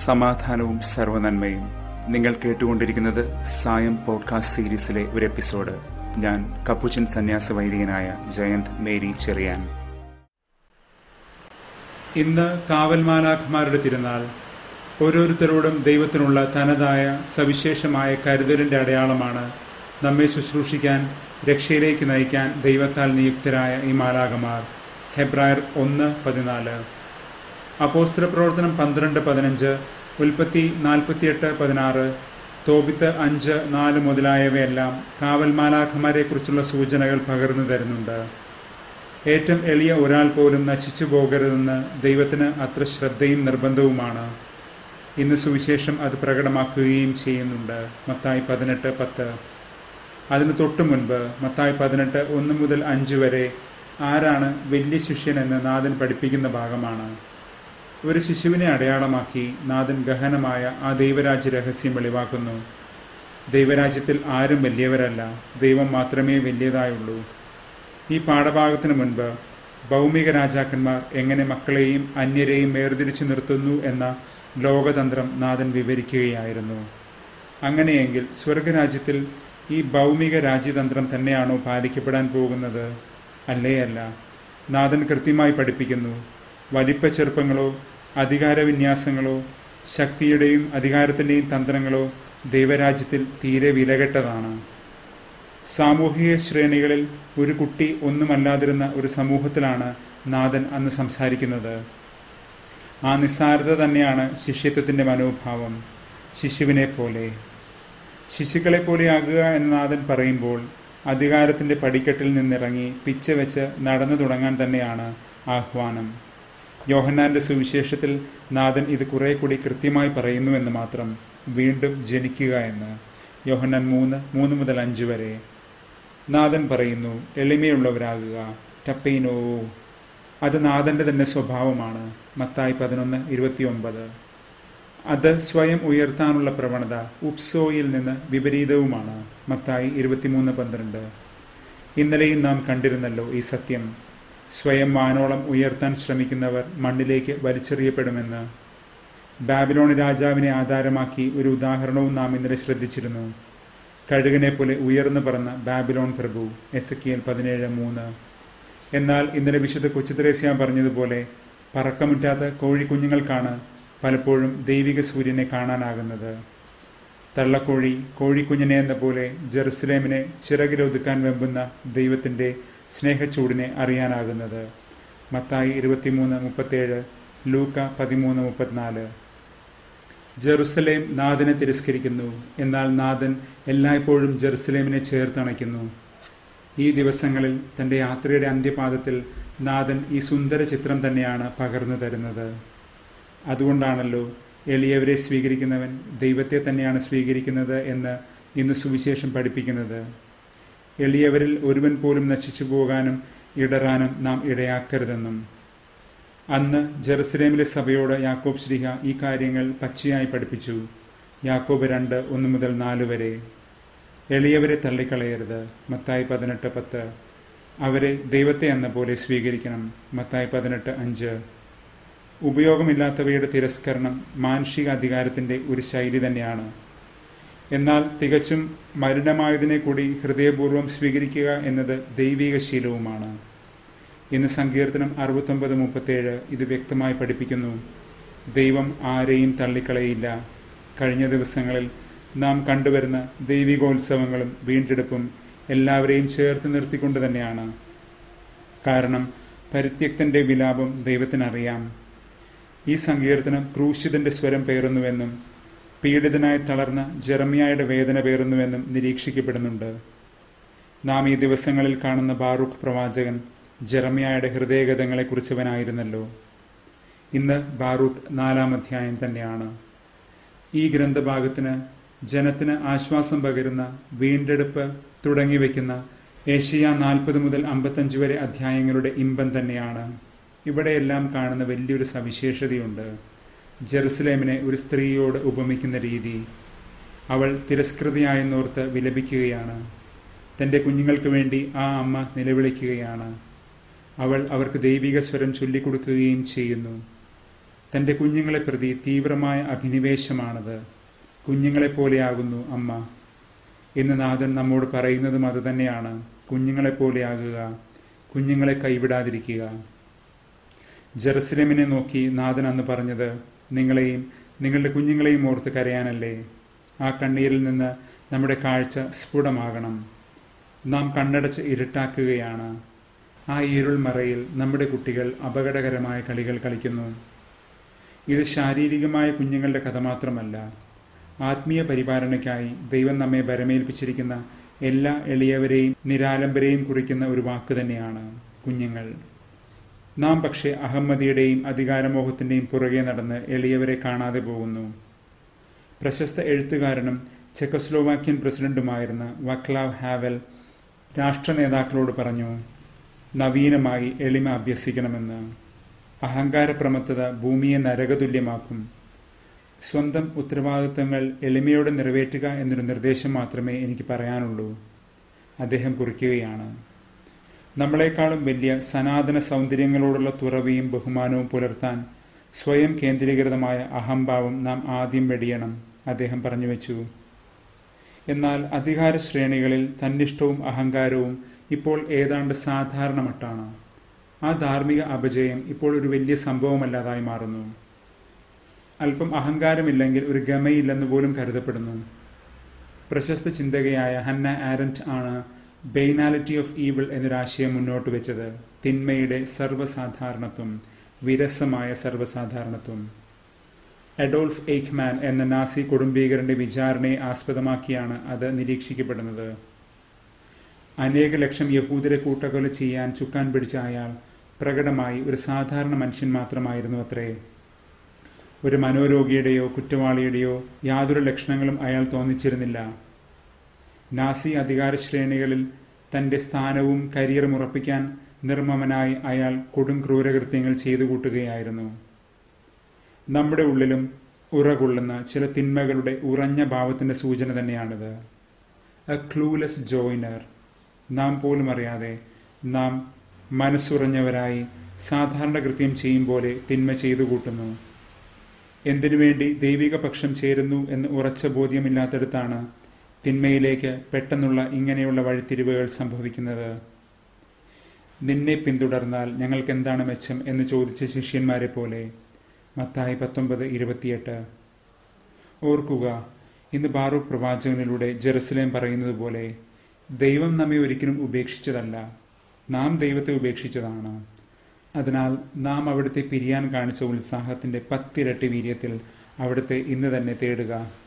സമാധാനവും സർവനന്മയും നിങ്ങൾ കേട്ടുകൊണ്ടിരിക്കുന്നത് സായം പോഡ്കാസ്റ്റ് സീരീസിലെ ഒരു എപ്പിസോഡ് ഞാൻ കപ്പുച്ചൻ സന്യാസ വൈദികനായ ജയന്ത് മേരി ചെറിയാൻ ഇന്ന് കാവൽമാലാഖമാരുടെ തിരുനാൾ ഓരോരുത്തരോടും ദൈവത്തിനുള്ള തനതായ സവിശേഷമായ കരുതലിന്റെ അടയാളമാണ് നമ്മെ ശുശ്രൂഷിക്കാൻ രക്ഷയിലേക്ക് നയിക്കാൻ ദൈവത്താൽ നിയുക്തരായ ഈ മാലാകമാർ ഹെബ്രായർ ഒന്ന് പതിനാല് അപ്പോസ്തല പ്രവർത്തനം പന്ത്രണ്ട് പതിനഞ്ച് ഉൽപ്പത്തി നാൽപ്പത്തിയെട്ട് പതിനാറ് തോബിത്ത് അഞ്ച് നാല് മുതലായവയെല്ലാം കാവൽമാലാഖമാരെക്കുറിച്ചുള്ള സൂചനകൾ പകർന്നു തരുന്നുണ്ട് ഏറ്റവും എളിയ ഒരാൾ പോലും നശിച്ചു പോകരുതെന്ന് ദൈവത്തിന് അത്ര ശ്രദ്ധയും നിർബന്ധവുമാണ് ഇന്ന് സുവിശേഷം അത് പ്രകടമാക്കുകയും ചെയ്യുന്നുണ്ട് മത്തായി പതിനെട്ട് പത്ത് അതിന് തൊട്ടു മുൻപ് മത്തായി പതിനെട്ട് ഒന്ന് മുതൽ അഞ്ച് വരെ ആരാണ് വലിയ ശിഷ്യൻ എന്ന് നാഥൻ പഠിപ്പിക്കുന്ന ഭാഗമാണ് ഒരു ശിശുവിനെ അടയാളമാക്കി നാഥൻ ഗഹനമായ ആ ദൈവരാജ്യ രഹസ്യം വെളിവാക്കുന്നു ദൈവരാജ്യത്തിൽ ആരും വലിയവരല്ല ദൈവം മാത്രമേ വലിയതായുള്ളൂ ഈ പാഠഭാഗത്തിന് മുൻപ് ഭൗമിക രാജാക്കന്മാർ എങ്ങനെ മക്കളെയും അന്യരെയും വേർതിരിച്ചു നിർത്തുന്നു എന്ന ലോകതന്ത്രം നാഥൻ വിവരിക്കുകയായിരുന്നു അങ്ങനെയെങ്കിൽ സ്വർഗരാജ്യത്തിൽ ഈ ഭൗമിക രാജ്യതന്ത്രം തന്നെയാണോ പാലിക്കപ്പെടാൻ പോകുന്നത് അല്ലേ അല്ല നാഥൻ കൃത്യമായി പഠിപ്പിക്കുന്നു വലിപ്പ ചെറുപ്പങ്ങളോ അധികാരവിന്യാസങ്ങളോ ശക്തിയുടെയും അധികാരത്തിൻ്റെയും തന്ത്രങ്ങളോ ദൈവരാജ്യത്തിൽ തീരെ വിലകെട്ടതാണ് സാമൂഹിക ശ്രേണികളിൽ ഒരു കുട്ടി ഒന്നുമല്ലാതിരുന്ന ഒരു സമൂഹത്തിലാണ് നാഥൻ അന്ന് സംസാരിക്കുന്നത് ആ നിസ്സാരത തന്നെയാണ് ശിഷ്യത്വത്തിൻ്റെ മനോഭാവം ശിശുവിനെ പോലെ ശിശുക്കളെ പോലെയാകുക എന്ന് നാഥൻ പറയുമ്പോൾ അധികാരത്തിൻ്റെ പടിക്കെട്ടിൽ നിന്നിറങ്ങി പിച്ച വെച്ച് നടന്നു തുടങ്ങാൻ തന്നെയാണ് ആഹ്വാനം യോഹന്നാന്റെ സുവിശേഷത്തിൽ നാഥൻ ഇത് കുറെ കൂടി കൃത്യമായി പറയുന്നു എന്ന് മാത്രം വീണ്ടും ജനിക്കുക എന്ന് യോഹന്നാൻ മൂന്ന് മൂന്ന് മുതൽ അഞ്ച് വരെ നാഥൻ പറയുന്നു എളിമയുള്ളവരാകുക ടപ്പൈനോ അത് നാഥന്റെ തന്നെ സ്വഭാവമാണ് മത്തായി പതിനൊന്ന് ഇരുപത്തിയൊമ്പത് അത് സ്വയം ഉയർത്താനുള്ള പ്രവണത ഉപ്സോയിൽ നിന്ന് വിപരീതവുമാണ് മത്തായി ഇരുപത്തിമൂന്ന് പന്ത്രണ്ട് ഇന്നലെയും നാം കണ്ടിരുന്നല്ലോ ഈ സത്യം സ്വയം വാനോളം ഉയർത്താൻ ശ്രമിക്കുന്നവർ മണ്ണിലേക്ക് വലിച്ചെറിയപ്പെടുമെന്ന് ബാബിലോൺ രാജാവിനെ ആധാരമാക്കി ഒരു ഉദാഹരണവും നാം ഇന്നലെ ശ്രദ്ധിച്ചിരുന്നു കഴുകനെ പോലെ ഉയർന്നു പറന്ന ബാബിലോൺ പ്രഭു എസ് കെ എൽ പതിനേഴ് മൂന്ന് എന്നാൽ ഇന്നലെ വിശുദ്ധ കൊച്ചുത്രേസ്യ പറഞ്ഞതുപോലെ പറക്കമുറ്റാത്ത കോഴിക്കുഞ്ഞുങ്ങൾക്കാണ് പലപ്പോഴും ദൈവിക സൂര്യനെ കാണാനാകുന്നത് തള്ളക്കോഴി കോഴിക്കുഞ്ഞിനെ എന്ന പോലെ ജെറുസലേമിനെ ചിറകിലൊതുക്കാൻ വെമ്പുന്ന ദൈവത്തിന്റെ സ്നേഹച്ചൂടിനെ അറിയാനാകുന്നത് മത്തായി ഇരുപത്തിമൂന്ന് മുപ്പത്തേഴ് ലൂക്ക പതിമൂന്ന് മുപ്പത്തിനാല് ജെറുസലേം നാഥനെ തിരസ്കരിക്കുന്നു എന്നാൽ നാഥൻ എല്ലായ്പ്പോഴും ജെറുസലേമിനെ ചേർത്തണയ്ക്കുന്നു ഈ ദിവസങ്ങളിൽ തന്റെ യാത്രയുടെ അന്ത്യപാദത്തിൽ നാഥൻ ഈ സുന്ദര ചിത്രം തന്നെയാണ് പകർന്നു തരുന്നത് അതുകൊണ്ടാണല്ലോ എളിയവരെ സ്വീകരിക്കുന്നവൻ ദൈവത്തെ തന്നെയാണ് സ്വീകരിക്കുന്നത് എന്ന് ഇന്ന് സുവിശേഷം പഠിപ്പിക്കുന്നത് എളിയവരിൽ ഒരുവൻ പോലും നശിച്ചു പോകാനും ഇടറാനും നാം ഇടയാക്കരുതെന്നും അന്ന് ജെറുസലേമിലെ സഭയോട് യാക്കോബ് ശ്രീഹ ഈ കാര്യങ്ങൾ പച്ചയായി പഠിപ്പിച്ചു യാക്കോബ് രണ്ട് ഒന്ന് മുതൽ നാല് വരെ എളിയവരെ തള്ളിക്കളയരുത് മത്തായി പതിനെട്ട് പത്ത് അവരെ ദൈവത്തെ എന്ന പോലെ സ്വീകരിക്കണം മത്തായി പതിനെട്ട് അഞ്ച് ഉപയോഗമില്ലാത്തവയുടെ തിരസ്കരണം മാനുഷിക അധികാരത്തിന്റെ ഒരു ശൈലി തന്നെയാണ് എന്നാൽ തികച്ചും മലിനമായതിനെ കൂടി ഹൃദയപൂർവ്വം സ്വീകരിക്കുക എന്നത് ദൈവിക ശീലവുമാണ് ഇന്ന് സങ്കീർത്തനം അറുപത്തൊമ്പത് മുപ്പത്തേഴ് ഇത് വ്യക്തമായി പഠിപ്പിക്കുന്നു ദൈവം ആരെയും തള്ളിക്കളയില്ല കഴിഞ്ഞ ദിവസങ്ങളിൽ നാം കണ്ടുവരുന്ന ദൈവികോത്സവങ്ങളും വീണ്ടെടുപ്പും എല്ലാവരെയും ചേർത്ത് നിർത്തിക്കൊണ്ട് തന്നെയാണ് കാരണം പരിത്യക്തന്റെ വിലാപം ദൈവത്തിനറിയാം ഈ സങ്കീർത്തനം ക്രൂശിതന്റെ സ്വരം പേറുന്നുവെന്നും പീഡിതനായി തളർന്ന ജെറമിയായുടെ വേദന പേറുന്നുവെന്നും നിരീക്ഷിക്കപ്പെടുന്നുണ്ട് നാം ഈ ദിവസങ്ങളിൽ കാണുന്ന ബാറൂഖ് പ്രവാചകൻ ജെറമിയായുടെ ഹൃദയഗതങ്ങളെക്കുറിച്ചവനായിരുന്നല്ലോ ഇന്ന് ബാറൂഖ് നാലാം അധ്യായം തന്നെയാണ് ഈ ഗ്രന്ഥഭാഗത്തിന് ജനത്തിന് ആശ്വാസം പകരുന്ന വീണ്ടെടുപ്പ് തുടങ്ങി വയ്ക്കുന്ന ഏഷ്യ നാൽപ്പത് മുതൽ അമ്പത്തഞ്ച് വരെ അധ്യായങ്ങളുടെ ഇമ്പം തന്നെയാണ് ഇവിടെയെല്ലാം കാണുന്ന വലിയൊരു സവിശേഷതയുണ്ട് ജെറുസലേമിനെ ഒരു സ്ത്രീയോട് ഉപമിക്കുന്ന രീതി അവൾ തിരസ്കൃതിയായെന്നോർത്ത് വിലപിക്കുകയാണ് തൻ്റെ കുഞ്ഞുങ്ങൾക്ക് വേണ്ടി ആ അമ്മ നിലവിളിക്കുകയാണ് അവൾ അവർക്ക് ദൈവിക സ്വരം ചൊല്ലിക്കൊടുക്കുകയും ചെയ്യുന്നു തന്റെ കുഞ്ഞുങ്ങളെ പ്രതി തീവ്രമായ അഭിനിവേശമാണത് കുഞ്ഞുങ്ങളെപ്പോലെയാകുന്നു അമ്മ എന്ന് നാഥൻ നമ്മോട് പറയുന്നതും അതുതന്നെയാണ് കുഞ്ഞുങ്ങളെപ്പോലെയാകുക കുഞ്ഞുങ്ങളെ കൈവിടാതിരിക്കുക ജെറുസലേമിനെ നോക്കി നാഥൻ അന്ന് പറഞ്ഞത് നിങ്ങളെയും നിങ്ങളുടെ കുഞ്ഞുങ്ങളെയും ഓർത്ത് കരയാനല്ലേ ആ കണ്ണീരിൽ നിന്ന് നമ്മുടെ കാഴ്ച സ്ഫുടമാകണം നാം കണ്ണടച്ച് ഇരുട്ടാക്കുകയാണ് ആ ഇരുൾമറയിൽ നമ്മുടെ കുട്ടികൾ അപകടകരമായ കളികൾ കളിക്കുന്നു ഇത് ശാരീരികമായ കുഞ്ഞുങ്ങളുടെ കഥ മാത്രമല്ല ആത്മീയ പരിപാലനയ്ക്കായി ദൈവം നമ്മെ വരമേൽപ്പിച്ചിരിക്കുന്ന എല്ലാ എളിയവരെയും നിരാലംബരെയും കുറിക്കുന്ന ഒരു വാക്ക് തന്നെയാണ് കുഞ്ഞുങ്ങൾ നാം പക്ഷേ അഹമ്മദിയുടെയും അധികാരമോഹത്തിന്റെയും പുറകെ നടന്ന് എളിയവരെ കാണാതെ പോകുന്നു പ്രശസ്ത എഴുത്തുകാരനും ചെക്കസ്ലോവാക്യൻ പ്രസിഡന്റുമായിരുന്ന വക്ലാവ് ഹാവൽ രാഷ്ട്ര നേതാക്കളോട് പറഞ്ഞു നവീനമായി എളിമ അഭ്യസിക്കണമെന്ന് അഹങ്കാരപ്രമത്തത ഭൂമിയെ നരകതുല്യമാക്കും സ്വന്തം ഉത്തരവാദിത്തങ്ങൾ എളിമയോടെ നിറവേറ്റുക എന്നൊരു നിർദ്ദേശം മാത്രമേ എനിക്ക് പറയാനുള്ളൂ അദ്ദേഹം കുറിക്കുകയാണ് നമ്മളെക്കാളും വലിയ സനാതന സൗന്ദര്യങ്ങളോടുള്ള തുറവിയും ബഹുമാനവും പുലർത്താൻ സ്വയം കേന്ദ്രീകൃതമായ അഹംഭാവം നാം ആദ്യം വെടിയണം അദ്ദേഹം പറഞ്ഞു വെച്ചു എന്നാൽ അധികാര ശ്രേണികളിൽ തന്നിഷ്ടവും അഹങ്കാരവും ഇപ്പോൾ ഏതാണ്ട് സാധാരണ മട്ടാണ് ആ ധാർമ്മിക അപജയം ഇപ്പോൾ ഒരു വലിയ സംഭവമല്ലാതായി മാറുന്നു അല്പം അഹങ്കാരമില്ലെങ്കിൽ ഒരു ഗമയില്ലെന്ന് പോലും കരുതപ്പെടുന്നു പ്രശസ്ത ചിന്തകയായ ഹന്ന ആരന്റ് ആണ് ബെയ്നാലിറ്റി ഓഫ് ഈവിൾ എന്നൊരാശയം മുന്നോട്ട് വെച്ചത് തിന്മയുടെ സർവ്വസാധാരണത്വം വിരസമായ സർവ്വസാധാരണത്വം അഡോൾഫ് എയ്ഖ്മാൻ എന്ന നാസി കുടുംബീകരന്റെ വിചാരണയെ ആസ്പദമാക്കിയാണ് അത് നിരീക്ഷിക്കപ്പെടുന്നത് അനേക ലക്ഷം യഹൂദരെ കൂട്ടക്കൊല ചെയ്യാൻ ചുക്കാൻ പിടിച്ച അയാൾ പ്രകടമായി ഒരു സാധാരണ മനുഷ്യൻ മാത്രമായിരുന്നു അത്രേ ഒരു മനോരോഗിയുടെയോ കുറ്റവാളിയുടെയോ യാതൊരു ലക്ഷണങ്ങളും അയാൾ തോന്നിച്ചിരുന്നില്ല നാസി അധികാര ശ്രേണികളിൽ തന്റെ സ്ഥാനവും കരിയറും ഉറപ്പിക്കാൻ നിർമ്മമനായി അയാൾ കൊടും ക്രൂരകൃത്യങ്ങൾ ചെയ്തു കൂട്ടുകയായിരുന്നു നമ്മുടെ ഉള്ളിലും ഉറകൊള്ളുന്ന ചില തിന്മകളുടെ ഉറഞ്ഞ ഭാവത്തിന്റെ സൂചന തന്നെയാണിത് എ ക്ലൂലെസ് ജോയിനർ നാം പോലും അറിയാതെ നാം മനസ്സുറഞ്ഞവരായി സാധാരണ കൃത്യം ചെയ്യും പോലെ തിന്മ ചെയ്തു കൂട്ടുന്നു എന്തിനു വേണ്ടി ദൈവിക പക്ഷം ചേരുന്നു എന്ന് ഉറച്ച ബോധ്യമില്ലാത്തടത്താണ് തിന്മയിലേക്ക് പെട്ടെന്നുള്ള ഇങ്ങനെയുള്ള വഴിത്തിരിവുകൾ സംഭവിക്കുന്നത് നിന്നെ പിന്തുടർന്നാൽ ഞങ്ങൾക്ക് എന്താണ് മെച്ചം എന്ന് ചോദിച്ച ശിഷ്യന്മാരെ പോലെ മത്തായി പത്തൊമ്പത് ഇരുപത്തിയെട്ട് ഓർക്കുക ഇന്ന് ബാറൂഖ് പ്രവാചകനിലൂടെ ജെറുസലേം പറയുന്നത് പോലെ ദൈവം നമ്മെ ഒരിക്കലും ഉപേക്ഷിച്ചതല്ല നാം ദൈവത്തെ ഉപേക്ഷിച്ചതാണ് അതിനാൽ നാം അവിടുത്തെ പിരിയാൻ കാണിച്ച ഉത്സാഹത്തിന്റെ പത്തിരട്ടി വീര്യത്തിൽ അവിടുത്തെ ഇന്ന് തന്നെ തേടുക